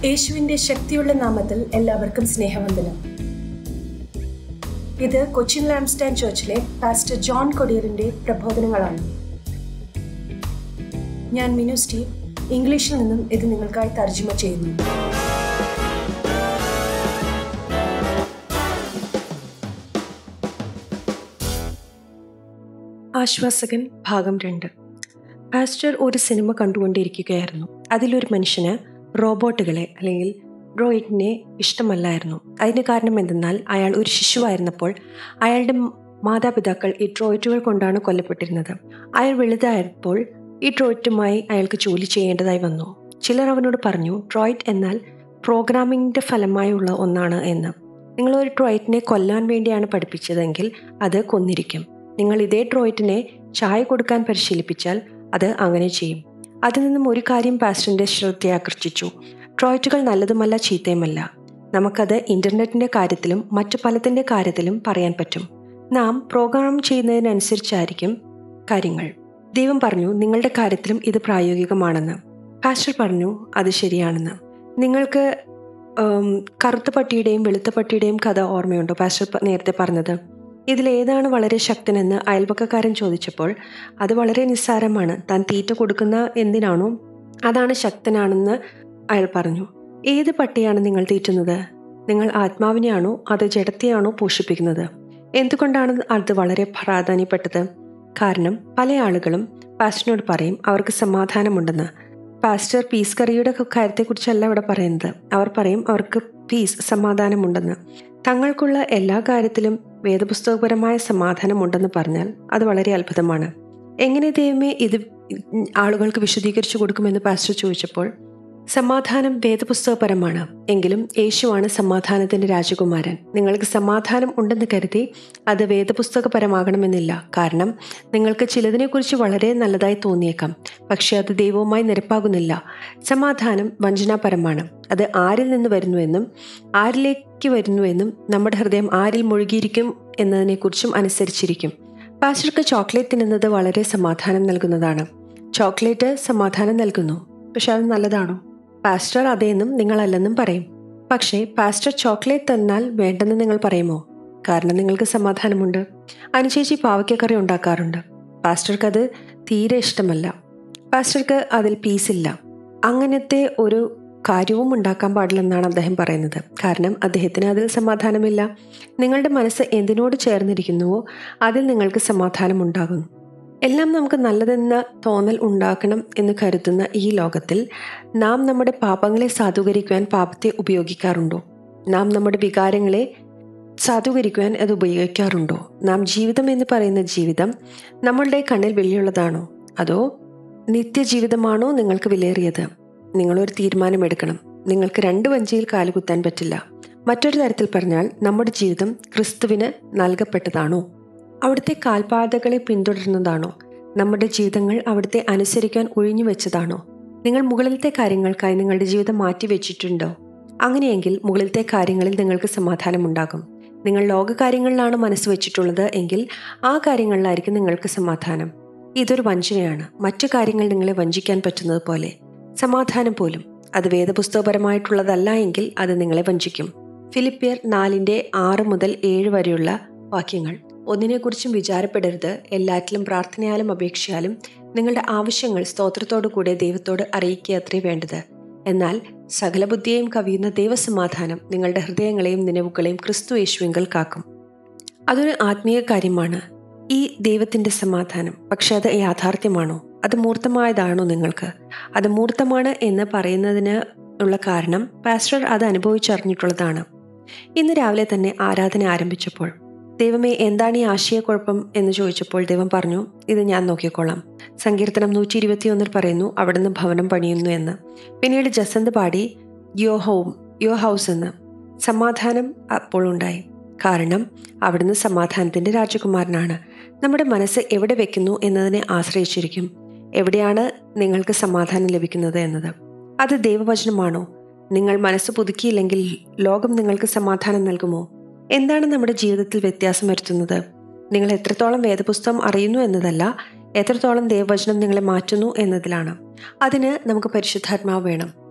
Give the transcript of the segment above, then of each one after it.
യേശുവിന്റെ ശക്തിയുള്ള നാമത്തിൽ എല്ലാവർക്കും സ്നേഹവന്ദനം ഇത് കൊച്ചിൻ ലാംസ്റ്റാൻ ചർച്ചിലെ പാസ്റ്റർ ജോൺ കൊടിയറിന്റെ പ്രബോധനങ്ങളാണ് ഞാൻ മിനു സ്റ്റീവ് ഇംഗ്ലീഷിൽ നിന്നും ഇത് നിങ്ങൾക്കായി തർജ്ജമ ചെയ്യുന്നു ആശ്വാസകൻ ഭാഗം രണ്ട് പാസ്റ്റർ ഒരു സിനിമ കണ്ടുകൊണ്ടിരിക്കുകയായിരുന്നു അതിലൊരു മനുഷ്യന് റോബോട്ടുകളെ അല്ലെങ്കിൽ ഡ്രോയിഡിനെ ഇഷ്ടമല്ലായിരുന്നു അതിന് കാരണം എന്തെന്നാൽ അയാൾ ഒരു ശിശുവായിരുന്നപ്പോൾ അയാളുടെ മാതാപിതാക്കൾ ഈ ഡ്രോയിറ്റുകൾ കൊണ്ടാണ് കൊല്ലപ്പെട്ടിരുന്നത് അയാൾ വലുതായപ്പോൾ ഈ ഡ്രോയിറ്റുമായി അയാൾക്ക് ജോലി ചെയ്യേണ്ടതായി വന്നു ചിലർ അവനോട് പറഞ്ഞു ഡ്രോയിഡ് എന്നാൽ പ്രോഗ്രാമിങ്ങിൻ്റെ ഫലമായുള്ള ഒന്നാണ് എന്ന് നിങ്ങൾ ഒരു ഡ്രോയിറ്റിനെ കൊല്ലാൻ വേണ്ടിയാണ് പഠിപ്പിച്ചതെങ്കിൽ അത് കൊന്നിരിക്കും നിങ്ങൾ ഇതേ ഡ്രോയിറ്റിനെ ചായ കൊടുക്കാൻ പരിശീലിപ്പിച്ചാൽ അത് അങ്ങനെ ചെയ്യും അതിൽ നിന്നും ഒരു കാര്യം പാസ്റ്ററിന്റെ ശ്രദ്ധയാകർഷിച്ചു ട്രോയിറ്റുകൾ നല്ലതുമല്ല ചീത്തയുമല്ല നമുക്കത് ഇന്റർനെറ്റിന്റെ കാര്യത്തിലും മറ്റു പലതിന്റെ കാര്യത്തിലും പറയാൻ പറ്റും നാം പ്രോഗ്രാം ചെയ്യുന്നതിനനുസരിച്ചായിരിക്കും കാര്യങ്ങൾ ദൈവം പറഞ്ഞു നിങ്ങളുടെ കാര്യത്തിലും ഇത് പ്രായോഗികമാണെന്ന് പാസ്റ്റർ പറഞ്ഞു അത് ശരിയാണെന്ന് നിങ്ങൾക്ക് കറുത്ത പട്ടിയുടെയും വെളുത്ത പട്ടിയുടെയും കഥ ഓർമ്മയുണ്ടോ പാസ്റ്റർ നേരത്തെ പറഞ്ഞത് ഇതിലേതാണ് വളരെ ശക്തനെന്ന് അയൽപക്കക്കാരൻ ചോദിച്ചപ്പോൾ അത് വളരെ നിസ്സാരമാണ് താൻ തീറ്റ കൊടുക്കുന്ന എന്തിനാണോ അതാണ് ശക്തനാണെന്ന് അയാൾ പറഞ്ഞു ഏത് പട്ടിയാണ് നിങ്ങൾ തീറ്റുന്നത് നിങ്ങൾ ആത്മാവിനെയാണോ അത് ജഡത്തെയാണോ പോഷിപ്പിക്കുന്നത് എന്തുകൊണ്ടാണ് അത് വളരെ പ്രാധാന്യപ്പെട്ടത് കാരണം പല ആളുകളും പാസ്റ്ററിനോട് പറയും അവർക്ക് സമാധാനമുണ്ടെന്ന് പാസ്റ്റർ പീസ് കറിയുടെ കാര്യത്തെക്കുറിച്ചല്ല ഇവിടെ പറയുന്നത് അവർ പറയും അവർക്ക് പീസ് സമാധാനമുണ്ടെന്ന് തങ്ങൾക്കുള്ള എല്ലാ കാര്യത്തിലും വേദപുസ്തകപരമായ സമാധാനമുണ്ടെന്ന് പറഞ്ഞാൽ അത് വളരെ അത്ഭുതമാണ് എങ്ങനെ ദൈവമേ ഇത് ആളുകൾക്ക് വിശദീകരിച്ചു കൊടുക്കുമെന്ന് പാസ്റ്റർ ചോദിച്ചപ്പോൾ സമാധാനം വേദപുസ്തകപരമാണ് എങ്കിലും യേശുവാണ് സമാധാനത്തിന്റെ രാജകുമാരൻ നിങ്ങൾക്ക് സമാധാനം ഉണ്ടെന്ന് കരുതി അത് വേദപുസ്തകപരമാകണമെന്നില്ല കാരണം നിങ്ങൾക്ക് ചിലതിനെക്കുറിച്ച് വളരെ നല്ലതായി തോന്നിയേക്കാം പക്ഷെ അത് ദൈവവുമായി നിരപ്പാകുന്നില്ല സമാധാനം വഞ്ചനാപരമാണ് അത് ആരിൽ നിന്ന് വരുന്നുവെന്നും ആരിലേക്ക് വരുന്നുവെന്നും നമ്മുടെ ഹൃദയം ആരിൽ മുഴുകിയിരിക്കും എന്നതിനെക്കുറിച്ചും അനുസരിച്ചിരിക്കും പാസ്റ്റർക്ക് ചോക്ലേറ്റ് തിന്നുന്നത് വളരെ സമാധാനം നൽകുന്നതാണ് ചോക്ലേറ്റ് സമാധാനം നൽകുന്നു പക്ഷെ അത് നല്ലതാണോ പാസ്റ്റർ അതേന്നും നിങ്ങളല്ലെന്നും പറയും പക്ഷേ പാസ്റ്റർ ചോക്ലേറ്റ് തന്നാൽ വേണ്ടെന്ന് നിങ്ങൾ പറയുമോ കാരണം നിങ്ങൾക്ക് സമാധാനമുണ്ട് അനുചേച്ചി പാവയ്ക്കക്കറി ഉണ്ടാക്കാറുണ്ട് പാസ്റ്റർക്ക് അത് തീരെ ഇഷ്ടമല്ല പാസ്റ്റർക്ക് അതിൽ പീസില്ല അങ്ങനത്തെ ഒരു കാര്യവും ഉണ്ടാക്കാൻ പാടില്ലെന്നാണ് അദ്ദേഹം പറയുന്നത് കാരണം അദ്ദേഹത്തിന് അതിൽ സമാധാനമില്ല നിങ്ങളുടെ മനസ്സ് എന്തിനോട് ചേർന്നിരിക്കുന്നുവോ അതിൽ നിങ്ങൾക്ക് സമാധാനം ഉണ്ടാകുന്നു എല്ലാം നമുക്ക് നല്ലതെന്ന തോന്നൽ ഉണ്ടാക്കണം എന്ന് കരുതുന്ന ഈ ലോകത്തിൽ നാം നമ്മുടെ പാപങ്ങളെ സാധൂകരിക്കുവാൻ പാപത്തെ ഉപയോഗിക്കാറുണ്ടോ നാം നമ്മുടെ വികാരങ്ങളെ സാധൂകരിക്കുവാൻ അത് ഉപയോഗിക്കാറുണ്ടോ നാം ജീവിതം എന്ന് പറയുന്ന ജീവിതം നമ്മളുടെ കണ്ണിൽ വെള്ളിയുള്ളതാണോ അതോ നിത്യജീവിതമാണോ നിങ്ങൾക്ക് വിലയേറിയത് നിങ്ങളൊരു തീരുമാനമെടുക്കണം നിങ്ങൾക്ക് രണ്ട് വഞ്ചിയിൽ കാലുകുത്താൻ പറ്റില്ല മറ്റൊരു തരത്തിൽ പറഞ്ഞാൽ നമ്മുടെ ജീവിതം ക്രിസ്തുവിന് നൽകപ്പെട്ടതാണോ അവിടുത്തെ കാൽപാതകളെ പിന്തുടരുന്നതാണോ നമ്മുടെ ജീവിതങ്ങൾ അവിടുത്തെ അനുസരിക്കാൻ ഒഴിഞ്ഞു വെച്ചതാണോ നിങ്ങൾ മുകളിലത്തെ കാര്യങ്ങൾക്കായി നിങ്ങളുടെ ജീവിതം മാറ്റി വെച്ചിട്ടുണ്ടോ അങ്ങനെയെങ്കിൽ മുകളിലത്തെ കാര്യങ്ങളിൽ നിങ്ങൾക്ക് സമാധാനമുണ്ടാകും നിങ്ങൾ ലോകകാര്യങ്ങളിലാണ് മനസ്സ് വെച്ചിട്ടുള്ളത് എങ്കിൽ ആ കാര്യങ്ങളിലായിരിക്കും നിങ്ങൾക്ക് സമാധാനം ഇതൊരു വഞ്ചനയാണ് മറ്റു കാര്യങ്ങൾ നിങ്ങളെ വഞ്ചിക്കാൻ പറ്റുന്നത് പോലെ സമാധാനം പോലും അത് വേദപുസ്തകപരമായിട്ടുള്ളതല്ല എങ്കിൽ അത് നിങ്ങളെ വഞ്ചിക്കും ഫിലിപ്പിയർ നാലിന്റെ ആറ് മുതൽ ഏഴ് വരെയുള്ള വാക്യങ്ങൾ ഒന്നിനെക്കുറിച്ചും വിചാരപ്പെടരുത് എല്ലാറ്റിലും പ്രാർത്ഥനയാലും അപേക്ഷയാലും നിങ്ങളുടെ ആവശ്യങ്ങൾ സ്തോത്രത്തോടു കൂടെ ദൈവത്തോട് അറിയിക്കുക അത്രേ വേണ്ടത് എന്നാൽ സകല ബുദ്ധിയെയും കവിയുന്ന ദൈവസമാധാനം നിങ്ങളുടെ ഹൃദയങ്ങളെയും നിലവുകളെയും ക്രിസ്തു യേശുവിങ്കൽ കാക്കും അതൊരു ആത്മീയ കാര്യമാണ് ഈ ദൈവത്തിന്റെ സമാധാനം പക്ഷെ അത് യാഥാർത്ഥ്യമാണോ അത് മൂർത്തമായതാണോ നിങ്ങൾക്ക് അത് മൂർത്തമാണ് എന്ന് പറയുന്നതിന് ഉള്ള കാരണം പാസ്റ്റർ അത് അനുഭവിച്ചറിഞ്ഞിട്ടുള്ളതാണ് ഇന്ന് രാവിലെ തന്നെ ആരാധന ആരംഭിച്ചപ്പോൾ ദൈവമേ എന്താണ് ഈ ആശയക്കുഴപ്പം എന്ന് ചോദിച്ചപ്പോൾ ദൈവം പറഞ്ഞു ഇത് ഞാൻ നോക്കിക്കോളാം സങ്കീർത്തനം നൂറ്റി ഇരുപത്തിയൊന്നിൽ പറയുന്നു അവിടുന്ന് ഭവനം പണിയുന്നു എന്ന് പിന്നീട് ജസന്ത് പാടി യോ ഹോം യോ ഹൗസ് എന്ന് സമാധാനം അപ്പോൾ ഉണ്ടായി കാരണം അവിടുന്ന് സമാധാനത്തിന്റെ രാജകുമാരനാണ് നമ്മുടെ മനസ്സ് എവിടെ വെക്കുന്നു എന്നതിനെ ആശ്രയിച്ചിരിക്കും എവിടെയാണ് നിങ്ങൾക്ക് സമാധാനം ലഭിക്കുന്നത് എന്നത് അത് ദൈവവചനമാണോ നിങ്ങൾ മനസ്സ് പുതുക്കിയില്ലെങ്കിൽ ലോകം നിങ്ങൾക്ക് സമാധാനം നൽകുമോ എന്താണ് നമ്മുടെ ജീവിതത്തിൽ വ്യത്യാസം വരുത്തുന്നത് നിങ്ങൾ എത്രത്തോളം വേദപുസ്തകം അറിയുന്നു എന്നതല്ല എത്രത്തോളം ദൈവവചനം നിങ്ങളെ മാറ്റുന്നു എന്നതിലാണ് അതിന് നമുക്ക് പരിശുദ്ധാത്മാവ് വേണം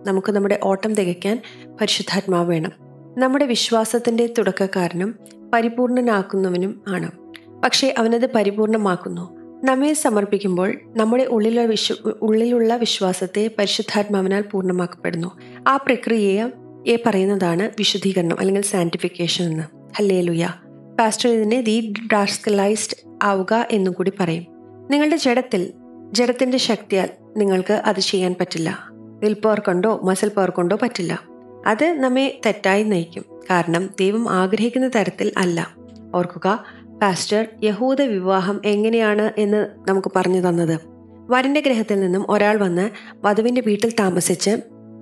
നമുക്ക് നമ്മുടെ ഓട്ടം തികയ്ക്കാൻ പരിശുദ്ധാത്മാവ് വേണം നമ്മുടെ വിശ്വാസത്തിന്റെ തുടക്കക്കാരനും പരിപൂർണനാക്കുന്നവനും ആണ് പക്ഷേ അവനത് പരിപൂർണമാക്കുന്നു നമ്മെ സമർപ്പിക്കുമ്പോൾ നമ്മുടെ ഉള്ളിലുള്ള വിശ്വ ഉള്ളിലുള്ള വിശ്വാസത്തെ പരിശുദ്ധാത്മാവിനാൽ പൂർണ്ണമാക്കപ്പെടുന്നു ആ പ്രക്രിയയെ പറയുന്നതാണ് വിശുദ്ധീകരണം അല്ലെങ്കിൽ സാന്റിഫിക്കേഷൻ എന്ന് ഹല്ലേ ലുയ പാസ്റ്റർ ഇതിനെ ദി ഡാസ്കലൈസ്ഡ് ആവുക എന്നും കൂടി പറയും നിങ്ങളുടെ ജഡത്തിൽ ജഡത്തിന്റെ ശക്തിയാൽ നിങ്ങൾക്ക് അത് ചെയ്യാൻ പറ്റില്ല വിൽ പവർ കൊണ്ടോ മസിൽ പവർ കൊണ്ടോ പറ്റില്ല അത് നമ്മെ തെറ്റായി നയിക്കും കാരണം ദൈവം ആഗ്രഹിക്കുന്ന തരത്തിൽ അല്ല ഓർക്കുക പാസ്റ്റർ യഹൂദ വിവാഹം എങ്ങനെയാണ് എന്ന് നമുക്ക് പറഞ്ഞു തന്നത് വരന്റെ ഗ്രഹത്തിൽ നിന്നും ഒരാൾ വന്ന് വധുവിന്റെ വീട്ടിൽ താമസിച്ച്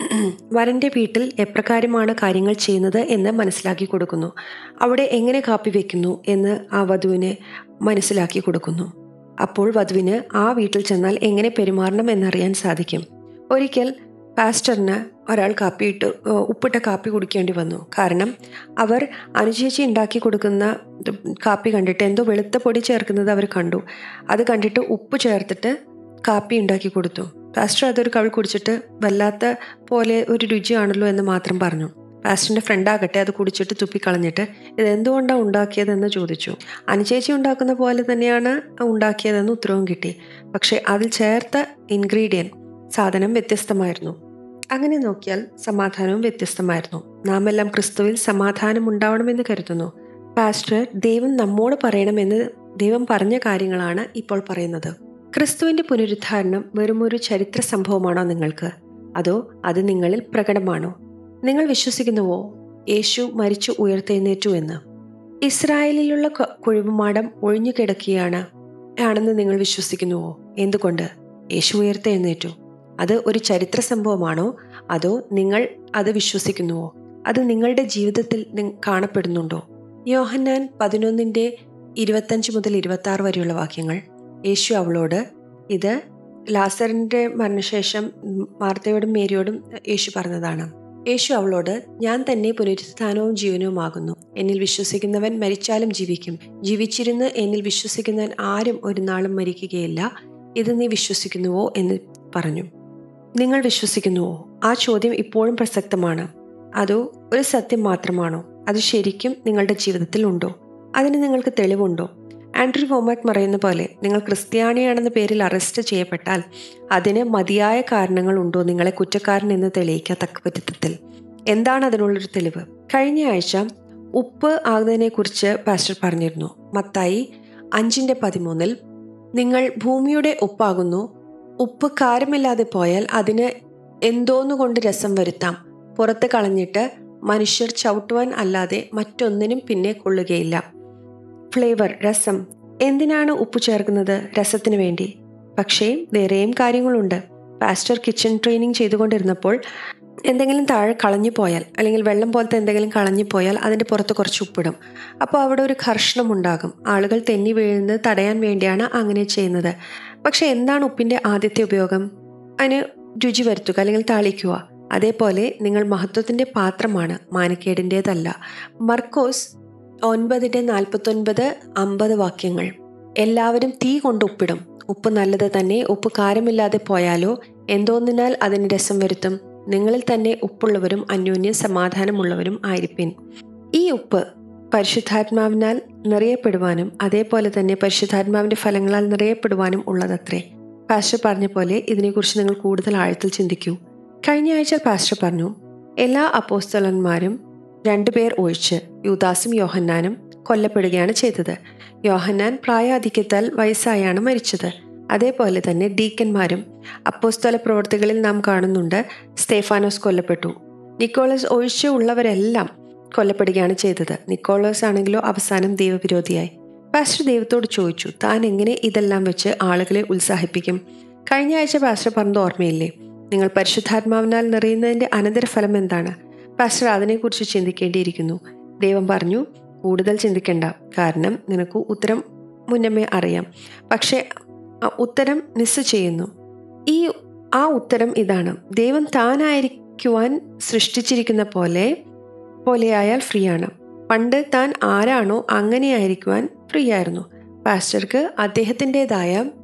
വരന്റെ വീട്ടിൽ എപ്രകാരമാണ് കാര്യങ്ങൾ ചെയ്യുന്നത് എന്ന് മനസ്സിലാക്കി കൊടുക്കുന്നു അവിടെ എങ്ങനെ കാപ്പി വെക്കുന്നു എന്ന് ആ വധുവിന് മനസ്സിലാക്കി കൊടുക്കുന്നു അപ്പോൾ വധുവിന് ആ വീട്ടിൽ ചെന്നാൽ എങ്ങനെ പെരുമാറണം എന്നറിയാൻ സാധിക്കും ഒരിക്കൽ പാസ്റ്ററിന് ഒരാൾ കാപ്പി ഇട്ട് ഉപ്പിട്ട കാപ്പി കുടിക്കേണ്ടി വന്നു കാരണം അവർ അനുചേച്ചി ഉണ്ടാക്കി കൊടുക്കുന്ന കാപ്പി കണ്ടിട്ട് എന്തോ വെളുത്ത പൊടി ചേർക്കുന്നത് അവർ കണ്ടു അത് കണ്ടിട്ട് ഉപ്പ് ചേർത്തിട്ട് കാപ്പി ഉണ്ടാക്കി കൊടുത്തു പാസ്റ്റർ അതൊരു കവിൾ കുടിച്ചിട്ട് വല്ലാത്ത പോലെ ഒരു രുചിയാണല്ലോ എന്ന് മാത്രം പറഞ്ഞു പാസ്റ്ററിന്റെ ഫ്രണ്ടാകട്ടെ അത് കുടിച്ചിട്ട് തുപ്പിക്കളഞ്ഞിട്ട് ഇത് എന്തുകൊണ്ടാണ് ഉണ്ടാക്കിയതെന്ന് ചോദിച്ചു അനുചേച്ചി ഉണ്ടാക്കുന്ന പോലെ തന്നെയാണ് ഉണ്ടാക്കിയതെന്ന് ഉത്തരവും കിട്ടി പക്ഷെ അതിൽ ചേർത്ത ഇൻഗ്രീഡിയൻറ്റ് സാധനം വ്യത്യസ്തമായിരുന്നു അങ്ങനെ നോക്കിയാൽ സമാധാനവും വ്യത്യസ്തമായിരുന്നു നാം എല്ലാം ക്രിസ്തുവിൽ സമാധാനം ഉണ്ടാവണമെന്ന് കരുതുന്നു പാസ്റ്റർ ദൈവം നമ്മോട് പറയണമെന്ന് ദൈവം പറഞ്ഞ കാര്യങ്ങളാണ് ഇപ്പോൾ പറയുന്നത് ക്രിസ്തുവിന്റെ പുനരുദ്ധാരണം വെറുമൊരു ചരിത്ര സംഭവമാണോ നിങ്ങൾക്ക് അതോ അത് നിങ്ങളിൽ പ്രകടമാണോ നിങ്ങൾ വിശ്വസിക്കുന്നുവോ യേശു മരിച്ചു ഉയർത്തെഴുന്നേറ്റു എന്ന് ഇസ്രായേലിലുള്ള കുഴിവുമാടം ഒഴിഞ്ഞു കിടക്കുകയാണ് ആണെന്ന് നിങ്ങൾ വിശ്വസിക്കുന്നുവോ എന്തുകൊണ്ട് യേശു ഉയർത്തെഴുന്നേറ്റു അത് ഒരു ചരിത്ര സംഭവമാണോ അതോ നിങ്ങൾ അത് വിശ്വസിക്കുന്നുവോ അത് നിങ്ങളുടെ ജീവിതത്തിൽ കാണപ്പെടുന്നുണ്ടോ യോഹന്നാൻ പതിനൊന്നിന്റെ ഇരുപത്തഞ്ച് മുതൽ ഇരുപത്തി ആറ് വരെയുള്ള വാക്യങ്ങൾ യേശു അവളോട് ഇത് ലാസറിന്റെ മരണശേഷം മാർത്തയോടും മേരിയോടും യേശു പറഞ്ഞതാണ് യേശു അവളോട് ഞാൻ തന്നെ പുനരുത്ഥാനവും ജീവനവുമാകുന്നു എന്നിൽ വിശ്വസിക്കുന്നവൻ മരിച്ചാലും ജീവിക്കും ജീവിച്ചിരുന്ന് എന്നിൽ വിശ്വസിക്കുന്നവൻ ആരും ഒരു നാളും മരിക്കുകയില്ല ഇത് നീ വിശ്വസിക്കുന്നുവോ എന്ന് പറഞ്ഞു നിങ്ങൾ വിശ്വസിക്കുന്നുവോ ആ ചോദ്യം ഇപ്പോഴും പ്രസക്തമാണ് അതോ ഒരു സത്യം മാത്രമാണോ അത് ശരിക്കും നിങ്ങളുടെ ജീവിതത്തിൽ ഉണ്ടോ അതിന് നിങ്ങൾക്ക് തെളിവുണ്ടോ ആൻഡ്രി വോമാറ്റ് പറയുന്ന പോലെ നിങ്ങൾ ക്രിസ്ത്യാനിയാണെന്ന പേരിൽ അറസ്റ്റ് ചെയ്യപ്പെട്ടാൽ അതിന് മതിയായ കാരണങ്ങൾ ഉണ്ടോ നിങ്ങളെ കുറ്റക്കാരൻ എന്ന് തെളിയിക്കത്തക്ക വിധത്തിൽ എന്താണ് അതിനുള്ളൊരു തെളിവ് കഴിഞ്ഞ ആഴ്ച ഉപ്പ് ആകുന്നതിനെക്കുറിച്ച് പാസ്റ്റർ പറഞ്ഞിരുന്നു മത്തായി അഞ്ചിന്റെ പതിമൂന്നിൽ നിങ്ങൾ ഭൂമിയുടെ ഉപ്പാകുന്നു ഉപ്പ് കാരമില്ലാതെ പോയാൽ അതിന് എന്തോന്നുകൊണ്ട് രസം വരുത്താം പുറത്ത് കളഞ്ഞിട്ട് മനുഷ്യർ ചവിട്ടുവാൻ അല്ലാതെ മറ്റൊന്നിനും പിന്നെ കൊള്ളുകയില്ല ഫ്ലേവർ രസം എന്തിനാണ് ഉപ്പ് ചേർക്കുന്നത് രസത്തിന് വേണ്ടി പക്ഷേ വേറെയും കാര്യങ്ങളുണ്ട് പാസ്റ്റർ കിച്ചൺ ട്രെയിനിങ് ചെയ്തുകൊണ്ടിരുന്നപ്പോൾ എന്തെങ്കിലും താഴെ കളഞ്ഞു പോയാൽ അല്ലെങ്കിൽ വെള്ളം പോലത്തെ എന്തെങ്കിലും കളഞ്ഞു പോയാൽ അതിൻ്റെ പുറത്ത് കുറച്ച് ഉപ്പിടും അപ്പോൾ അവിടെ ഒരു ഘർഷണം ഉണ്ടാകും ആളുകൾ തെന്നി വീഴുന്നത് തടയാൻ വേണ്ടിയാണ് അങ്ങനെ ചെയ്യുന്നത് പക്ഷെ എന്താണ് ഉപ്പിൻ്റെ ആദ്യത്തെ ഉപയോഗം അതിന് രുചി വരുത്തുക അല്ലെങ്കിൽ താളിക്കുക അതേപോലെ നിങ്ങൾ മഹത്വത്തിൻ്റെ പാത്രമാണ് മാനക്കേടിൻ്റേതല്ല മർക്കോസ് ഒൻപതിൻ്റെ നാൽപ്പത്തൊൻപത് അമ്പത് വാക്യങ്ങൾ എല്ലാവരും തീ കൊണ്ട് ഉപ്പിടും ഉപ്പ് നല്ലത് തന്നെ ഉപ്പ് കാരമില്ലാതെ പോയാലോ എന്തോന്നിനാൽ അതിന് രസം വരുത്തും നിങ്ങളിൽ തന്നെ ഉപ്പുള്ളവരും അന്യോന്യം സമാധാനമുള്ളവരും ആയിരിപ്പിൻ ഈ ഉപ്പ് പരിശുദ്ധാത്മാവിനാൽ നിറയപ്പെടുവാനും അതേപോലെ തന്നെ പരിശുദ്ധാത്മാവിന്റെ ഫലങ്ങളാൽ നിറയപ്പെടുവാനും ഉള്ളതത്രേ പാസ്റ്റർ പറഞ്ഞ പോലെ ഇതിനെക്കുറിച്ച് നിങ്ങൾ കൂടുതൽ ആഴത്തിൽ ചിന്തിക്കൂ കഴിഞ്ഞ ആഴ്ച പാസ്റ്റർ പറഞ്ഞു എല്ലാ അപ്പോസ്തലന്മാരും രണ്ടുപേർ ഒഴിച്ച് യൂദാസും യോഹന്നാനും കൊല്ലപ്പെടുകയാണ് ചെയ്തത് യോഹന്നാൻ പ്രായാധിക്യത്താൽ വയസ്സായാണ് മരിച്ചത് അതേപോലെ തന്നെ ഡീക്കന്മാരും അപ്പോസ്തല പ്രവർത്തികളിൽ നാം കാണുന്നുണ്ട് സ്തേഫാനോസ് കൊല്ലപ്പെട്ടു നിക്കോളസ് ഒഴിച്ച് ഉള്ളവരെല്ലാം കൊല്ലപ്പെടുകയാണ് ചെയ്തത് നിക്കോളസ് ആണെങ്കിലോ അവസാനം ദൈവവിരോധിയായി പാസ്റ്റർ ദൈവത്തോട് ചോദിച്ചു താൻ എങ്ങനെ ഇതെല്ലാം വെച്ച് ആളുകളെ ഉത്സാഹിപ്പിക്കും കഴിഞ്ഞ ആഴ്ച പാസ്റ്റർ പറഞ്ഞത് ഓർമ്മയില്ലേ നിങ്ങൾ പരിശുദ്ധാത്മാവിനാൽ നിറയുന്നതിന്റെ അനന്തരഫലം എന്താണ് പാസ്റ്റർ അതിനെക്കുറിച്ച് ചിന്തിക്കേണ്ടിയിരിക്കുന്നു ദൈവം പറഞ്ഞു കൂടുതൽ ചിന്തിക്കേണ്ട കാരണം നിനക്ക് ഉത്തരം മുന്നമേ അറിയാം പക്ഷേ ഉത്തരം മിസ് ചെയ്യുന്നു ഈ ആ ഉത്തരം ഇതാണ് ദൈവം താനായിരിക്കുവാൻ സൃഷ്ടിച്ചിരിക്കുന്ന പോലെ പോലെയായാൽ ഫ്രീ ആണ് പണ്ട് താൻ ആരാണോ അങ്ങനെയായിരിക്കുവാൻ ഫ്രീ ആയിരുന്നു പാസ്റ്റർക്ക് അദ്ദേഹത്തിൻ്റെതായ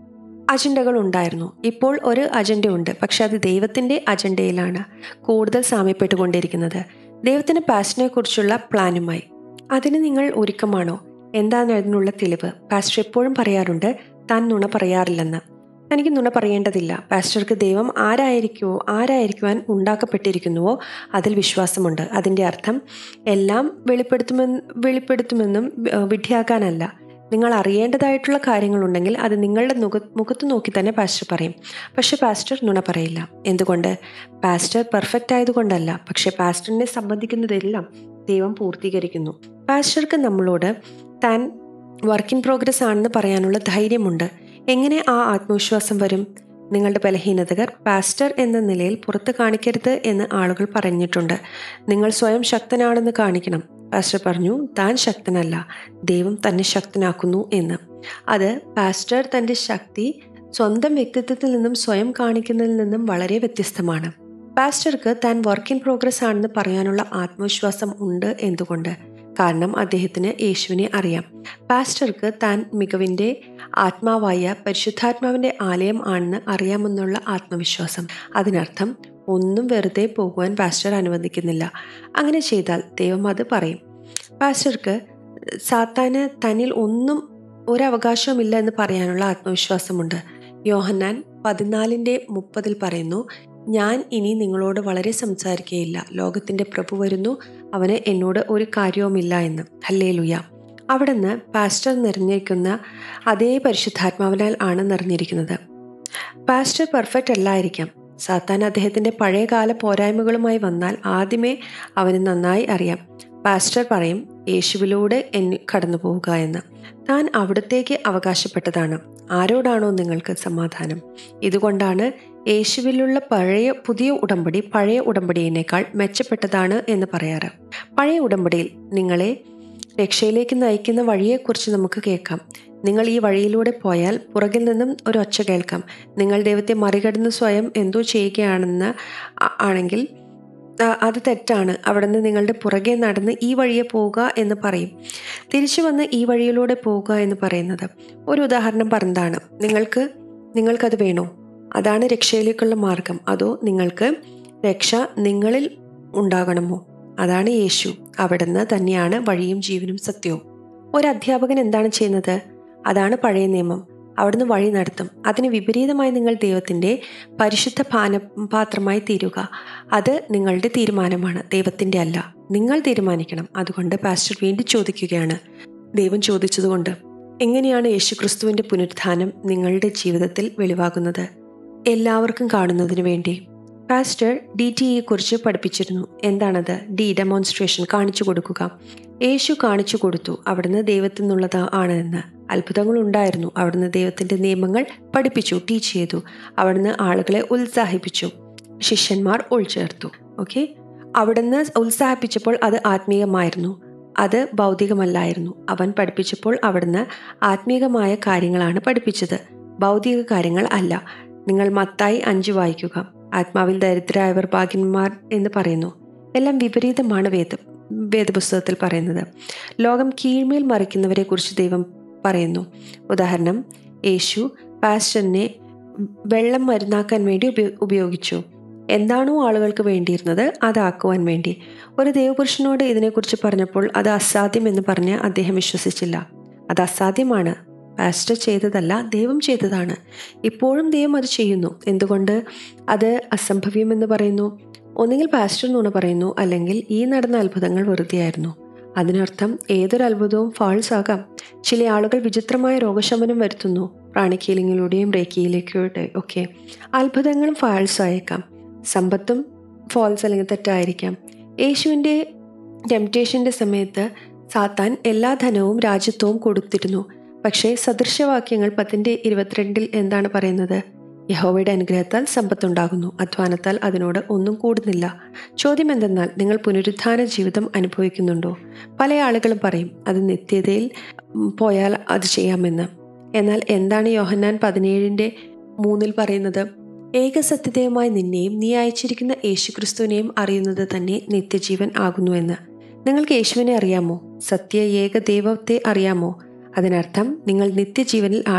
അജണ്ടകൾ ഉണ്ടായിരുന്നു ഇപ്പോൾ ഒരു അജണ്ട ഉണ്ട് പക്ഷെ അത് ദൈവത്തിൻ്റെ അജണ്ടയിലാണ് കൂടുതൽ സാമ്യപ്പെട്ടുകൊണ്ടിരിക്കുന്നത് ദൈവത്തിന് പാസ്റ്റിനെ കുറിച്ചുള്ള പ്ലാനുമായി അതിന് നിങ്ങൾ ഒരുക്കമാണോ എന്താണ് അതിനുള്ള തെളിവ് പാസ്റ്റർ എപ്പോഴും പറയാറുണ്ട് താൻ നുണ പറയാറില്ലെന്ന് തനിക്ക് നുണ പറയേണ്ടതില്ല പാസ്റ്റർക്ക് ദൈവം ആരായിരിക്കുമോ ആരായിരിക്കുവാൻ ഉണ്ടാക്കപ്പെട്ടിരിക്കുന്നുവോ അതിൽ വിശ്വാസമുണ്ട് അതിൻ്റെ അർത്ഥം എല്ലാം വെളിപ്പെടുത്തുമെന്ന് വെളിപ്പെടുത്തുമെന്നും ഏഹ്, വിഡ്ഢിയാക്കാനല്ല നിങ്ങൾ അറിയേണ്ടതായിട്ടുള്ള കാര്യങ്ങളുണ്ടെങ്കിൽ അത് നിങ്ങളുടെ മുഖ മുഖത്ത് നോക്കി തന്നെ പാസ്റ്റർ പറയും പക്ഷെ പാസ്റ്റർ നുണ പറയില്ല എന്തുകൊണ്ട് പാസ്റ്റർ പെർഫെക്റ്റ് ആയതുകൊണ്ടല്ല പക്ഷെ പാസ്റ്ററിനെ സംബന്ധിക്കുന്നതെല്ലാം ദൈവം പൂർത്തീകരിക്കുന്നു പാസ്റ്റർക്ക് നമ്മളോട് താൻ വർക്ക് ഇൻ പ്രോഗ്രസ് ആണെന്ന് പറയാനുള്ള ധൈര്യമുണ്ട് എങ്ങനെ ആ ആത്മവിശ്വാസം വരും നിങ്ങളുടെ ബലഹീനതകൾ പാസ്റ്റർ എന്ന നിലയിൽ പുറത്ത് കാണിക്കരുത് എന്ന് ആളുകൾ പറഞ്ഞിട്ടുണ്ട് നിങ്ങൾ സ്വയം ശക്തനാണെന്ന് കാണിക്കണം പാസ്റ്റർ പറഞ്ഞു താൻ ശക്തനല്ല ദൈവം തന്നെ ശക്തനാക്കുന്നു എന്ന് അത് പാസ്റ്റർ തൻ്റെ ശക്തി സ്വന്തം വ്യക്തിത്വത്തിൽ നിന്നും സ്വയം കാണിക്കുന്നതിൽ നിന്നും വളരെ വ്യത്യസ്തമാണ് പാസ്റ്റർക്ക് താൻ വർക്ക് ഇൻ പ്രോഗ്രസ് ആണെന്ന് പറയാനുള്ള ആത്മവിശ്വാസം ഉണ്ട് എന്തുകൊണ്ട് കാരണം അദ്ദേഹത്തിന് യേശുവിനെ അറിയാം പാസ്റ്റർക്ക് താൻ മികവിൻ്റെ ആത്മാവായ പരിശുദ്ധാത്മാവിൻ്റെ ആലയം ആണെന്ന് അറിയാമെന്നുള്ള ആത്മവിശ്വാസം അതിനർത്ഥം ഒന്നും വെറുതെ പോകുവാൻ പാസ്റ്റർ അനുവദിക്കുന്നില്ല അങ്ങനെ ചെയ്താൽ ദൈവം അത് പറയും പാസ്റ്റർക്ക് സാത്താന് തന്നിൽ ഒന്നും ഒരവകാശവുമില്ല എന്ന് പറയാനുള്ള ആത്മവിശ്വാസമുണ്ട് യോഹന്നാൻ പതിനാലിൻ്റെ മുപ്പതിൽ പറയുന്നു ഞാൻ ഇനി നിങ്ങളോട് വളരെ സംസാരിക്കുകയില്ല ലോകത്തിൻ്റെ പ്രഭു വരുന്നു അവന് എന്നോട് ഒരു കാര്യവുമില്ല എന്ന് ഹല്ലേ ലുയ അവിടുന്ന് പാസ്റ്റർ നിറഞ്ഞിരിക്കുന്ന അതേ പരിശുദ്ധാത്മാവിനാൽ ആണ് നിറഞ്ഞിരിക്കുന്നത് പാസ്റ്റർ പെർഫെക്റ്റ് അല്ലായിരിക്കാം സാത്താൻ അദ്ദേഹത്തിൻ്റെ പഴയകാല പോരായ്മകളുമായി വന്നാൽ ആദ്യമേ അവന് നന്നായി അറിയാം പാസ്റ്റർ പറയും യേശുവിലൂടെ എന്നെ കടന്നു പോവുക എന്ന് താൻ അവിടത്തേക്ക് അവകാശപ്പെട്ടതാണ് ആരോടാണോ നിങ്ങൾക്ക് സമാധാനം ഇതുകൊണ്ടാണ് യേശുവിലുള്ള പഴയ പുതിയ ഉടമ്പടി പഴയ ഉടമ്പടിയേക്കാൾ മെച്ചപ്പെട്ടതാണ് എന്ന് പറയാറ് പഴയ ഉടമ്പടിയിൽ നിങ്ങളെ രക്ഷയിലേക്ക് നയിക്കുന്ന വഴിയെക്കുറിച്ച് നമുക്ക് കേൾക്കാം നിങ്ങൾ ഈ വഴിയിലൂടെ പോയാൽ പുറകിൽ നിന്നും ഒരു ഒച്ച കേൾക്കാം നിങ്ങൾ ദൈവത്തെ മറികടന്ന് സ്വയം എന്തോ ചെയ്യുകയാണെന്ന് ആ- ആണെങ്കിൽ ആ, അത് തെറ്റാണ് അവിടുന്ന് നിങ്ങളുടെ പുറകെ നടന്ന് ഈ വഴിയെ പോവുക എന്ന് പറയും തിരിച്ചു വന്ന് ഈ വഴിയിലൂടെ പോവുക എന്ന് പറയുന്നത് ഒരു ഉദാഹരണം പറഞ്ഞതാണ് നിങ്ങൾക്ക് നിങ്ങൾക്കത് വേണോ അതാണ് രക്ഷയിലേക്കുള്ള മാർഗം അതോ നിങ്ങൾക്ക് രക്ഷ നിങ്ങളിൽ ഉണ്ടാകണമോ അതാണ് യേശു അവിടുന്ന് തന്നെയാണ് വഴിയും ജീവനും സത്യവും ഒരു അധ്യാപകൻ എന്താണ് ചെയ്യുന്നത് അതാണ് പഴയ നിയമം അവിടുന്ന് വഴി നടത്തും അതിന് വിപരീതമായി നിങ്ങൾ ദൈവത്തിൻ്റെ പരിശുദ്ധ പാന പാത്രമായി തീരുക അത് നിങ്ങളുടെ തീരുമാനമാണ് ദൈവത്തിൻ്റെ അല്ല നിങ്ങൾ തീരുമാനിക്കണം അതുകൊണ്ട് പാസ്റ്റർ വീണ്ടും ചോദിക്കുകയാണ് ദൈവം ചോദിച്ചതുകൊണ്ട് എങ്ങനെയാണ് യേശുക്രിസ്തുവിൻ്റെ പുനരുത്ഥാനം നിങ്ങളുടെ ജീവിതത്തിൽ വെളിവാകുന്നത് എല്ലാവർക്കും കാണുന്നതിന് വേണ്ടി പാസ്റ്റർ ഡി ടി കുറിച്ച് പഠിപ്പിച്ചിരുന്നു എന്താണത് ഡി ഡെമോൺസ്ട്രേഷൻ കാണിച്ചു കൊടുക്കുക യേശു കാണിച്ചു കൊടുത്തു അവിടുന്ന് ദൈവത്തിൽ നിന്നുള്ളത് ആണ് എന്ന് അത്ഭുതങ്ങൾ ഉണ്ടായിരുന്നു അവിടുന്ന് ദൈവത്തിൻ്റെ നിയമങ്ങൾ പഠിപ്പിച്ചു ടീച്ച് ചെയ്തു അവിടുന്ന് ആളുകളെ ഉത്സാഹിപ്പിച്ചു ശിഷ്യന്മാർ ഉൾച്ചേർത്തു ഓക്കെ അവിടുന്ന് ഉത്സാഹിപ്പിച്ചപ്പോൾ അത് ആത്മീയമായിരുന്നു അത് ഭൗതികമല്ലായിരുന്നു അവൻ പഠിപ്പിച്ചപ്പോൾ അവിടുന്ന് ആത്മീയമായ കാര്യങ്ങളാണ് പഠിപ്പിച്ചത് ഭൗതിക കാര്യങ്ങൾ അല്ല നിങ്ങൾ മത്തായി അഞ്ച് വായിക്കുക ആത്മാവിൽ ദരിദ്രരായവർ ഭാഗ്യന്മാർ എന്ന് പറയുന്നു എല്ലാം വിപരീതമാണ് വേദ വേദപുസ്തകത്തിൽ പറയുന്നത് ലോകം കീഴ്മേൽ മറിക്കുന്നവരെ കുറിച്ച് ദൈവം പറയുന്നു ഉദാഹരണം യേശു പാസ്റ്ററിനെ വെള്ളം മരുന്നാക്കാൻ വേണ്ടി ഉപയോ ഉപയോഗിച്ചു എന്താണോ ആളുകൾക്ക് വേണ്ടിയിരുന്നത് അതാക്കുവാൻ വേണ്ടി ഒരു ദൈവപുരുഷനോട് ഇതിനെക്കുറിച്ച് പറഞ്ഞപ്പോൾ അത് അസാധ്യം എന്ന് പറഞ്ഞ് അദ്ദേഹം വിശ്വസിച്ചില്ല അത് അസാധ്യമാണ് പാസ്റ്റർ ചെയ്തതല്ല ദൈവം ചെയ്തതാണ് ഇപ്പോഴും ദൈവം അത് ചെയ്യുന്നു എന്തുകൊണ്ട് അത് അസംഭവ്യമെന്ന് പറയുന്നു ഒന്നുകിൽ പാസ്റ്റർ നുണ പറയുന്നു അല്ലെങ്കിൽ ഈ നടന്ന അത്ഭുതങ്ങൾ വെറുതെയായിരുന്നു അതിനർത്ഥം ഏതൊരു അത്ഭുതവും ഫാൾസ് ആകാം ചില ആളുകൾ വിചിത്രമായ രോഗശമനം വരുത്തുന്നു പ്രാണിക്കീലിങ്ങിലൂടെയും റേക്കിയിലേക്കൂടെ ഒക്കെ അത്ഭുതങ്ങളും ഫാൾസ് ആയേക്കാം സമ്പത്തും ഫാൾസ് അല്ലെങ്കിൽ തെറ്റായിരിക്കാം യേശുവിൻ്റെ ടെംപ്റ്റേഷൻ്റെ സമയത്ത് സാത്താൻ എല്ലാ ധനവും രാജ്യത്വവും കൊടുത്തിരുന്നു പക്ഷേ സദൃശവാക്യങ്ങൾ പത്തിൻ്റെ ഇരുപത്തിരണ്ടിൽ എന്താണ് പറയുന്നത് യഹോവയുടെ അനുഗ്രഹത്താൽ സമ്പത്തുണ്ടാകുന്നു അധ്വാനത്താൽ അതിനോട് ഒന്നും കൂടുന്നില്ല ചോദ്യം എന്തെന്നാൽ നിങ്ങൾ പുനരുത്ഥാന ജീവിതം അനുഭവിക്കുന്നുണ്ടോ പല ആളുകളും പറയും അത് നിത്യതയിൽ ഉം, പോയാൽ അത് ചെയ്യാമെന്ന് എന്നാൽ എന്താണ് യോഹന്നാൻ പതിനേഴിൻ്റെ മൂന്നിൽ പറയുന്നത് ഏകസത്യതയുമായി നിന്നെയും നീ അയച്ചിരിക്കുന്ന യേശുക്രിസ്തുവിനെയും അറിയുന്നത് തന്നെ നിത്യജീവൻ ആകുന്നുവെന്ന് നിങ്ങൾക്ക് യേശുവിനെ അറിയാമോ സത്യ ഏക ദൈവത്തെ അറിയാമോ അതിനർത്ഥം നിങ്ങൾ നിത്യജീവനിൽ ആണ്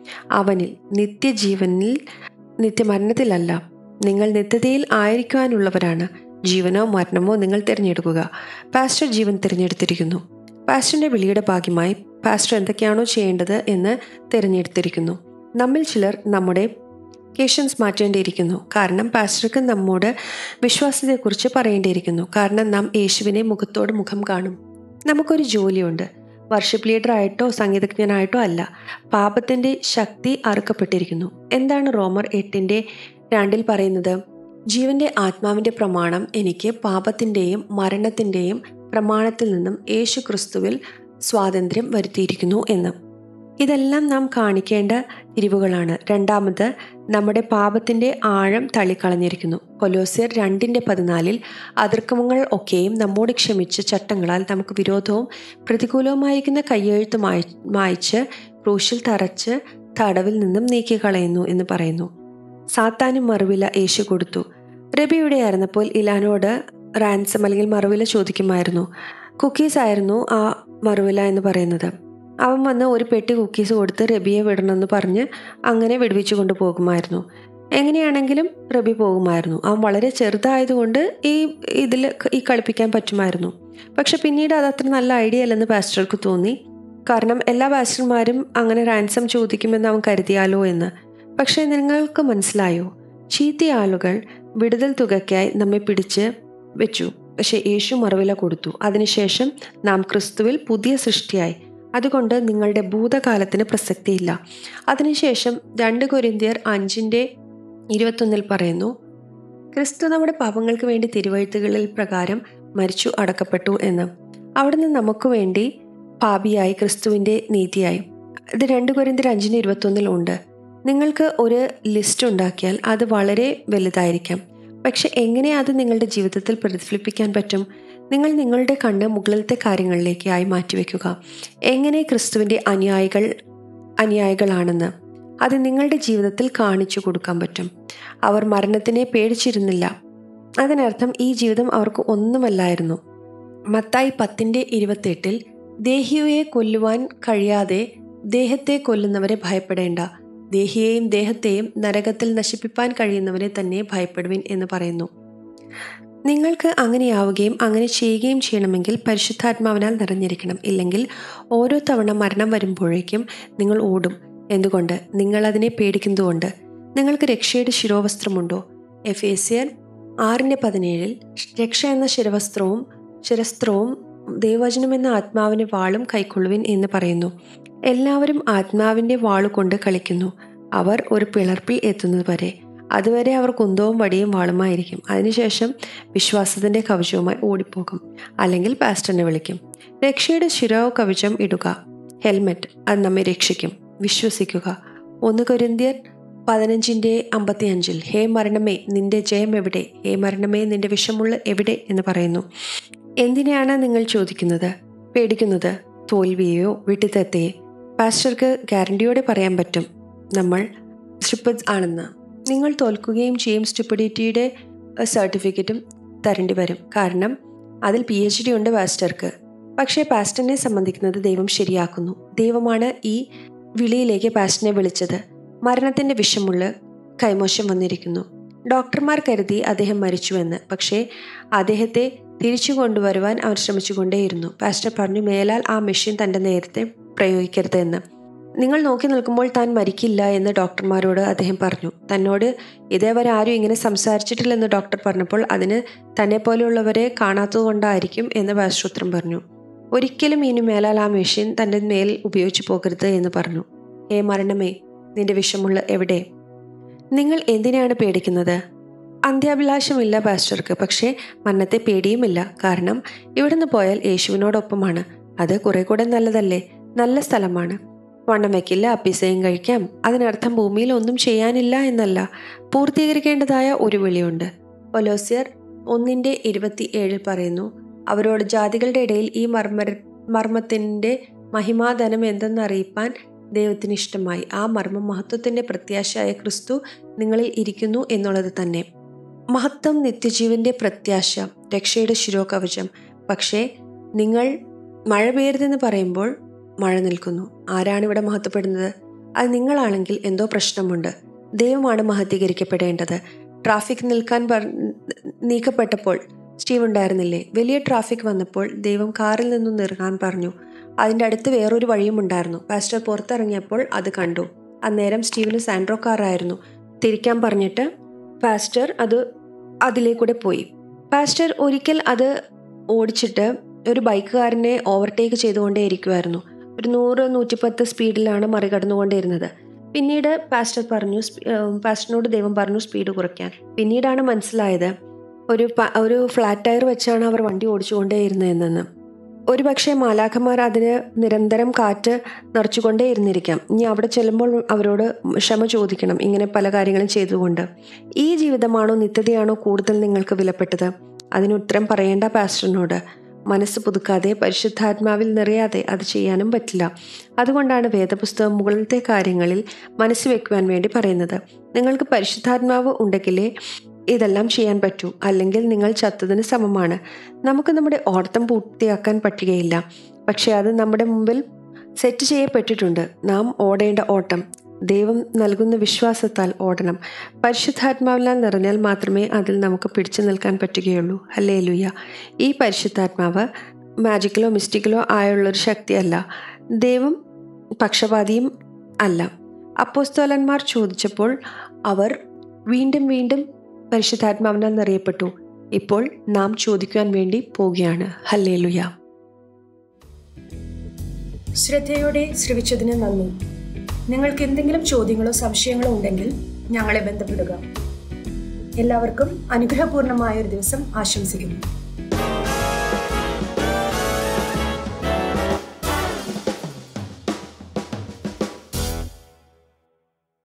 അവനിൽ നിത്യജീവനിൽ നിത്യമരണത്തിലല്ല നിങ്ങൾ നിത്യതയിൽ ആയിരിക്കുവാനുള്ളവരാണ് ജീവനോ മരണമോ നിങ്ങൾ തിരഞ്ഞെടുക്കുക പാസ്റ്റർ ജീവൻ തിരഞ്ഞെടുത്തിരിക്കുന്നു പാസ്റ്ററിന്റെ വിളിയുടെ ഭാഗ്യമായി പാസ്റ്റർ എന്തൊക്കെയാണോ ചെയ്യേണ്ടത് എന്ന് തിരഞ്ഞെടുത്തിരിക്കുന്നു നമ്മിൽ ചിലർ നമ്മുടെ കേഷൻസ് മാറ്റേണ്ടിയിരിക്കുന്നു കാരണം പാസ്റ്റർക്ക് നമ്മോട് വിശ്വാസത്തെക്കുറിച്ച് പറയേണ്ടിയിരിക്കുന്നു കാരണം നാം യേശുവിനെ മുഖത്തോട് മുഖം കാണും നമുക്കൊരു ജോലിയുണ്ട് വർഷിപ്പ് ലീഡറായിട്ടോ സംഗീതജ്ഞനായിട്ടോ അല്ല പാപത്തിന്റെ ശക്തി അറുക്കപ്പെട്ടിരിക്കുന്നു എന്താണ് റോമർ എട്ടിന്റെ രണ്ടിൽ പറയുന്നത് ജീവന്റെ ആത്മാവിന്റെ പ്രമാണം എനിക്ക് പാപത്തിന്റെയും മരണത്തിന്റെയും പ്രമാണത്തിൽ നിന്നും യേശു ക്രിസ്തുവിൽ സ്വാതന്ത്ര്യം വരുത്തിയിരിക്കുന്നു എന്ന് ഇതെല്ലാം നാം കാണിക്കേണ്ട തിരിവുകളാണ് രണ്ടാമത് നമ്മുടെ പാപത്തിന്റെ ആഴം തള്ളിക്കളഞ്ഞിരിക്കുന്നു കൊലോസിയർ രണ്ടിന്റെ പതിനാലിൽ അതിർക്കമങ്ങൾ ഒക്കെയും നമ്മോട് ക്ഷമിച്ച് ചട്ടങ്ങളാൽ നമുക്ക് വിരോധവും പ്രതികൂലവുമായിരിക്കുന്ന കയ്യെഴുത്ത് മായി മായ്ച്ച് ക്രൂശിൽ തറച്ച് തടവിൽ നിന്നും നീക്കിക്കളയുന്നു എന്ന് പറയുന്നു സാത്താനും മറുവില യേശു കൊടുത്തു റബിയുടെ ആയിരുന്നപ്പോൾ ഇലാനോട് റാൻസം അല്ലെങ്കിൽ മറുവില ചോദിക്കുമായിരുന്നു കുക്കീസ് ആയിരുന്നു ആ മറുവില എന്ന് പറയുന്നത് അവൻ വന്ന് ഒരു പെട്ടി കുക്കീസ് കൊടുത്ത് റബിയെ വിടണമെന്ന് പറഞ്ഞ് അങ്ങനെ വിടുവിച്ചു കൊണ്ട് പോകുമായിരുന്നു എങ്ങനെയാണെങ്കിലും റബി പോകുമായിരുന്നു അവൻ വളരെ ചെറുതായതുകൊണ്ട് ഈ ഇതിൽ ഈ കളിപ്പിക്കാൻ പറ്റുമായിരുന്നു പക്ഷെ പിന്നീട് അത് അത്ര നല്ല ഐഡിയ അല്ലെന്ന് പാസ്റ്റർക്ക് തോന്നി കാരണം എല്ലാ പാസ്റ്റർമാരും അങ്ങനെ റാൻസം ചോദിക്കുമെന്ന് അവൻ കരുതിയാലോ എന്ന് പക്ഷേ നിങ്ങൾക്ക് മനസ്സിലായോ ചീത്ത ആളുകൾ വിടുതൽ തുകയ്ക്കായി നമ്മെ പിടിച്ച് വെച്ചു പക്ഷെ യേശു മറുവില കൊടുത്തു അതിനുശേഷം നാം ക്രിസ്തുവിൽ പുതിയ സൃഷ്ടിയായി അതുകൊണ്ട് നിങ്ങളുടെ ഭൂതകാലത്തിന് പ്രസക്തിയില്ല അതിനുശേഷം രണ്ട് കൊരിന്തിയർ അഞ്ചിൻ്റെ ഇരുപത്തൊന്നിൽ പറയുന്നു ക്രിസ്തു നമ്മുടെ പാപങ്ങൾക്ക് വേണ്ടി തിരുവഴുത്തുകളിൽ പ്രകാരം മരിച്ചു അടക്കപ്പെട്ടു എന്ന് അവിടുന്ന് നമുക്ക് വേണ്ടി പാപിയായി ക്രിസ്തുവിൻ്റെ നീതിയായി ഇത് രണ്ട് കൊരിന്തിയർ അഞ്ചിന് ഇരുപത്തൊന്നിൽ ഉണ്ട് നിങ്ങൾക്ക് ഒരു ലിസ്റ്റ് ഉണ്ടാക്കിയാൽ അത് വളരെ വലുതായിരിക്കാം പക്ഷെ എങ്ങനെ അത് നിങ്ങളുടെ ജീവിതത്തിൽ പ്രതിഫലിപ്പിക്കാൻ പറ്റും നിങ്ങൾ നിങ്ങളുടെ കണ്ണ് മുകളിലത്തെ കാര്യങ്ങളിലേക്കായി മാറ്റിവെക്കുക എങ്ങനെ ക്രിസ്തുവിൻ്റെ അനുയായികൾ അനുയായികളാണെന്ന് അത് നിങ്ങളുടെ ജീവിതത്തിൽ കാണിച്ചു കൊടുക്കാൻ പറ്റും അവർ മരണത്തിനെ പേടിച്ചിരുന്നില്ല അതിനർത്ഥം ഈ ജീവിതം അവർക്ക് ഒന്നുമല്ലായിരുന്നു മത്തായി പത്തിൻ്റെ ഇരുപത്തെട്ടിൽ ദേഹിയെ കൊല്ലുവാൻ കഴിയാതെ ദേഹത്തെ കൊല്ലുന്നവരെ ഭയപ്പെടേണ്ട ദേഹിയെയും ദേഹത്തെയും നരകത്തിൽ നശിപ്പിപ്പാൻ കഴിയുന്നവരെ തന്നെ ഭയപ്പെടുവിൻ എന്ന് പറയുന്നു നിങ്ങൾക്ക് അങ്ങനെയാവുകയും അങ്ങനെ ചെയ്യുകയും ചെയ്യണമെങ്കിൽ പരിശുദ്ധാത്മാവിനാൽ നിറഞ്ഞിരിക്കണം ഇല്ലെങ്കിൽ ഓരോ തവണ മരണം വരുമ്പോഴേക്കും നിങ്ങൾ ഓടും എന്തുകൊണ്ട് നിങ്ങൾ അതിനെ പേടിക്കുന്നതുകൊണ്ട് നിങ്ങൾക്ക് രക്ഷയുടെ ശിരോവസ്ത്രമുണ്ടോ എഫ് എ സിയർ ആറിൻ്റെ പതിനേഴിൽ രക്ഷ എന്ന ശിരവസ്ത്രവും ശിരസ്ത്രവും ദൈവവചനം എന്ന ആത്മാവിൻ്റെ വാളും കൈക്കൊള്ളുവിൻ എന്ന് പറയുന്നു എല്ലാവരും ആത്മാവിൻ്റെ വാളുകൊണ്ട് കളിക്കുന്നു അവർ ഒരു പിളർപ്പിൽ എത്തുന്നത് വരെ അതുവരെ അവർ കുന്തവും വടിയും വാളുമായിരിക്കും അതിനുശേഷം വിശ്വാസത്തിൻ്റെ കവചവുമായി ഓടിപ്പോകും അല്ലെങ്കിൽ പാസ്റ്ററിനെ വിളിക്കും രക്ഷയുടെ ശിരോ കവചം ഇടുക ഹെൽമെറ്റ് അത് നമ്മെ രക്ഷിക്കും വിശ്വസിക്കുക ഒന്ന് കൊരിന്തിയർ പതിനഞ്ചിൻ്റെ അമ്പത്തി അഞ്ചിൽ ഹേ മരണമേ നിന്റെ ജയം എവിടെ ഹേ മരണമേ നിന്റെ വിഷമുള്ള എവിടെ എന്ന് പറയുന്നു എന്തിനെയാണ് നിങ്ങൾ ചോദിക്കുന്നത് പേടിക്കുന്നത് തോൽവിയെയോ വിട്ടുതെത്തയെ പാസ്റ്റർക്ക് ഗ്യാരണ്ടിയോടെ പറയാൻ പറ്റും നമ്മൾ സ്റ്റുപ്പിഡ്സ് ആണെന്ന് നിങ്ങൾ തോൽക്കുകയും ചെയ്യും സ്റ്റുപ്പിഡിറ്റിയുടെ സർട്ടിഫിക്കറ്റും തരേണ്ടി വരും കാരണം അതിൽ പി എച്ച് ഡി ഉണ്ട് പാസ്റ്റർക്ക് പക്ഷേ പാസ്റ്ററിനെ സംബന്ധിക്കുന്നത് ദൈവം ശരിയാക്കുന്നു ദൈവമാണ് ഈ വിളിയിലേക്ക് പാസ്റ്ററിനെ വിളിച്ചത് മരണത്തിന്റെ വിഷമുള്ള കൈമോശം വന്നിരിക്കുന്നു ഡോക്ടർമാർ കരുതി അദ്ദേഹം മരിച്ചുവെന്ന് പക്ഷേ അദ്ദേഹത്തെ തിരിച്ചു കൊണ്ടുവരുവാൻ അവർ ശ്രമിച്ചുകൊണ്ടേയിരുന്നു പാസ്റ്റർ പറഞ്ഞു മേലാൽ ആ മെഷീൻ തൻ്റെ നേരത്തെ പ്രയോഗിക്കരുത് എന്ന് നിങ്ങൾ നോക്കി നിൽക്കുമ്പോൾ താൻ മരിക്കില്ല എന്ന് ഡോക്ടർമാരോട് അദ്ദേഹം പറഞ്ഞു തന്നോട് ഇതേവരെ ആരും ഇങ്ങനെ സംസാരിച്ചിട്ടില്ലെന്ന് ഡോക്ടർ പറഞ്ഞപ്പോൾ അതിന് തന്നെ പോലെയുള്ളവരെ കാണാത്തതുകൊണ്ടായിരിക്കും എന്ന് പാസ്റ്റർ പറഞ്ഞു ഒരിക്കലും ഇനി മേലാൽ ആ മെഷീൻ തൻ്റെ മേൽ ഉപയോഗിച്ചു പോകരുത് എന്ന് പറഞ്ഞു ഏ മരണമേ നിന്റെ വിഷമുള്ള എവിടെ നിങ്ങൾ എന്തിനാണ് പേടിക്കുന്നത് അന്ത്യാഭിലാഷമില്ല പാസ്റ്റർക്ക് പക്ഷേ മരണത്തെ പേടിയുമില്ല കാരണം ഇവിടുന്ന് പോയാൽ യേശുവിനോടൊപ്പമാണ് അത് കുറെ കൂടെ നല്ലതല്ലേ നല്ല സ്ഥലമാണ് വണ്ണം വയ്ക്കില്ല അപ്പിസയും കഴിക്കാം അതിനർത്ഥം ഭൂമിയിൽ ഒന്നും ചെയ്യാനില്ല എന്നല്ല പൂർത്തീകരിക്കേണ്ടതായ ഒരു വിളിയുണ്ട് ഒലോസിയർ ഒന്നിൻ്റെ ഇരുപത്തി ഏഴിൽ പറയുന്നു അവരോട് ജാതികളുടെ ഇടയിൽ ഈ മർമ്മ മർമ്മത്തിൻ്റെ മഹിമാധനം എന്തെന്നറിയിപ്പാൻ ദൈവത്തിന് ഇഷ്ടമായി ആ മർമ്മ മഹത്വത്തിൻ്റെ പ്രത്യാശയായ ക്രിസ്തു നിങ്ങളിൽ ഇരിക്കുന്നു എന്നുള്ളത് തന്നെ മഹത്വം നിത്യജീവന്റെ പ്രത്യാശ രക്ഷയുടെ ശിരോകവചം പക്ഷേ നിങ്ങൾ മഴ പെയ്യരുതെന്ന് പറയുമ്പോൾ മഴ നിൽക്കുന്നു ആരാണ് ഇവിടെ മഹത്വപ്പെടുന്നത് അത് നിങ്ങളാണെങ്കിൽ എന്തോ പ്രശ്നമുണ്ട് ദൈവമാണ് മഹത്വീകരിക്കപ്പെടേണ്ടത് ട്രാഫിക് നിൽക്കാൻ പറ നീക്കപ്പെട്ടപ്പോൾ സ്റ്റീവ് ഉണ്ടായിരുന്നില്ലേ വലിയ ട്രാഫിക് വന്നപ്പോൾ ദൈവം കാറിൽ നിന്നും നിറങ്ങാൻ പറഞ്ഞു അതിൻ്റെ അടുത്ത് വേറൊരു വഴിയും ഉണ്ടായിരുന്നു പാസ്റ്റർ പുറത്തിറങ്ങിയപ്പോൾ അത് കണ്ടു അന്നേരം സ്റ്റീവിന് സാൻഡ്രോ കാറായിരുന്നു തിരിക്കാൻ പറഞ്ഞിട്ട് പാസ്റ്റർ അത് അതിലേക്കൂടെ പോയി പാസ്റ്റർ ഒരിക്കൽ അത് ഓടിച്ചിട്ട് ഒരു ബൈക്കുകാരനെ ഓവർടേക്ക് ചെയ്തുകൊണ്ടേ ഇരിക്കുമായിരുന്നു ഒരു നൂറ് നൂറ്റിപ്പത്ത് സ്പീഡിലാണ് മറികടന്നുകൊണ്ടിരുന്നത് പിന്നീട് പാസ്റ്റർ പറഞ്ഞു പാസ്റ്ററിനോട് ദൈവം പറഞ്ഞു സ്പീഡ് കുറയ്ക്കാൻ പിന്നീടാണ് മനസ്സിലായത് ഒരു ഒരു ഫ്ലാറ്റ് ടയർ വെച്ചാണ് അവർ വണ്ടി ഓടിച്ചുകൊണ്ടേയിരുന്നതെന്ന് ഒരു പക്ഷേ മാലാഖമാർ അതിന് നിരന്തരം കാറ്റ് നിറച്ചുകൊണ്ടേ ഇരുന്നിരിക്കാം ഇനി അവിടെ ചെല്ലുമ്പോൾ അവരോട് ക്ഷമ ചോദിക്കണം ഇങ്ങനെ പല കാര്യങ്ങളും ചെയ്തുകൊണ്ട് ഈ ജീവിതമാണോ നിത്യതയാണോ കൂടുതൽ നിങ്ങൾക്ക് വിലപ്പെട്ടത് അതിന് ഉത്തരം പറയേണ്ട പാസ്റ്ററിനോട് മനസ്സ് പുതുക്കാതെ പരിശുദ്ധാത്മാവിൽ നിറയാതെ അത് ചെയ്യാനും പറ്റില്ല അതുകൊണ്ടാണ് വേദപുസ്തകം മുകളിലത്തെ കാര്യങ്ങളിൽ മനസ്സ് വെക്കുവാൻ വേണ്ടി പറയുന്നത് നിങ്ങൾക്ക് പരിശുദ്ധാത്മാവ് ഉണ്ടെങ്കിലേ ഇതെല്ലാം ചെയ്യാൻ പറ്റൂ അല്ലെങ്കിൽ നിങ്ങൾ ചത്തതിന് സമമാണ് നമുക്ക് നമ്മുടെ ഓട്ടം പൂർത്തിയാക്കാൻ പറ്റുകയില്ല പക്ഷേ അത് നമ്മുടെ മുമ്പിൽ സെറ്റ് ചെയ്യപ്പെട്ടിട്ടുണ്ട് നാം ഓടേണ്ട ഓട്ടം ദൈവം നൽകുന്ന വിശ്വാസത്താൽ ഓടണം പരിശുദ്ധാത്മാവിനാൽ നിറഞ്ഞാൽ മാത്രമേ അതിൽ നമുക്ക് പിടിച്ചു നിൽക്കാൻ പറ്റുകയുള്ളൂ അല്ലേ ലുയ്യ ഈ പരിശുദ്ധാത്മാവ് മാജിക്കലോ മിസ്റ്റിക്കലോ ആയുള്ളൊരു ശക്തിയല്ല ദൈവം പക്ഷപാതിയും അല്ല അപ്പോസ്തോലന്മാർ ചോദിച്ചപ്പോൾ അവർ വീണ്ടും വീണ്ടും പരിശുദ്ധാത്മാവിനാൽ നിറയപ്പെട്ടു ഇപ്പോൾ നാം ചോദിക്കുവാൻ വേണ്ടി പോവുകയാണ് ഹല്ലേ ലുയ ശ്രദ്ധയോടെ ശ്രവിച്ചതിന് നന്ദി നിങ്ങൾക്ക് എന്തെങ്കിലും ചോദ്യങ്ങളോ സംശയങ്ങളോ ഉണ്ടെങ്കിൽ ഞങ്ങളെ ബന്ധപ്പെടുക എല്ലാവർക്കും അനുഗ്രഹപൂർണമായ ഒരു ദിവസം ആശംസിക്കുന്നു